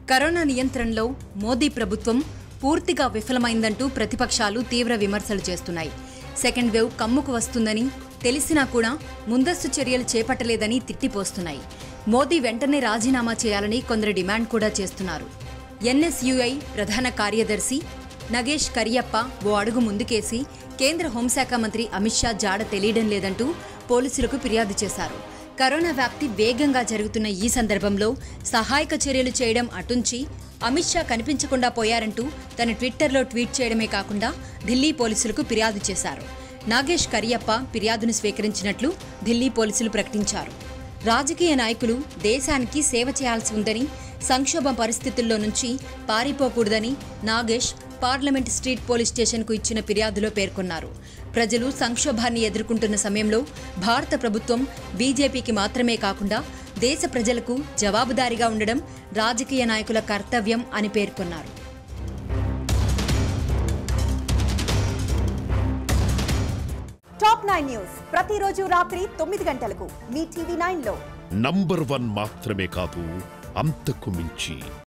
corona నియంత్రణలో మోదీ ప్రభుత్వం పూర్తిగా విఫలమైందంటూ ప్రతిపక్షాలు తీవ్ర విమర్శలు చేస్తున్నాయి సెకండ్ వేవ్ కమ్ముకు వస్తుందని తెలిసినా కూడా ముందస్తు చర్యలు చేపట్టలేదని తిట్టిపోస్తున్నాయి మోదీ వెంటనే రాజీనామా చేయాలని కొందరు డిమాండ్ కూడా చేస్తున్నారు ఎన్ఎస్యుఐ ప్రధాన కార్యదర్శి నగేష్ కరియప్ప ఓ అడుగు ముందుకేసి కేంద్ర హోంశాఖ మంత్రి అమిత్ షా జాడ తెలియడం లేదంటూ పోలీసులకు ఫిర్యాదు చేశారు కరోనా వ్యాప్తి వేగంగా జరుగుతున్న ఈ సందర్భంలో సహాయక చర్యలు చేయడం అటుంచి అమిత్ షా కనిపించకుండా పోయారంటూ తన ట్విట్టర్లో ట్వీట్ చేయడమే కాకుండా ఢిల్లీ పోలీసులకు ఫిర్యాదు చేశారు నాగేష్ కరియప్ప ఫిర్యాదును స్వీకరించినట్లు ఢిల్లీ పోలీసులు ప్రకటించారు రాజకీయ నాయకులు దేశానికి సేవ చేయాల్సి ఉందని సంక్షోభ పరిస్థితుల్లో నుంచి పారిపోకూడదని నాగేష్ పార్లమెంట్ స్ట్రీట్ పోలీస్ స్టేషన్కు ఇచ్చిన ఫిర్యాదులో పేర్కొన్నారు ప్రజలు సంక్షోభాన్ని ఎదుర్కొంటున్న సమయంలో భారత ప్రభుత్వం బీజేపీకి మాత్రమే కాకుండా దేశ ప్రజలకు జవాబుదారీగా ఉండడం రాజకీయ నాయకుల కర్తవ్యం అని పేర్కొన్నారు టాప్ నైన్ న్యూస్ ప్రతిరోజు రాత్రి తొమ్మిది గంటలకు మీ టీవీ నైన్ లో నంబర్ వన్ మాత్రమే కాదు అంతకు మించి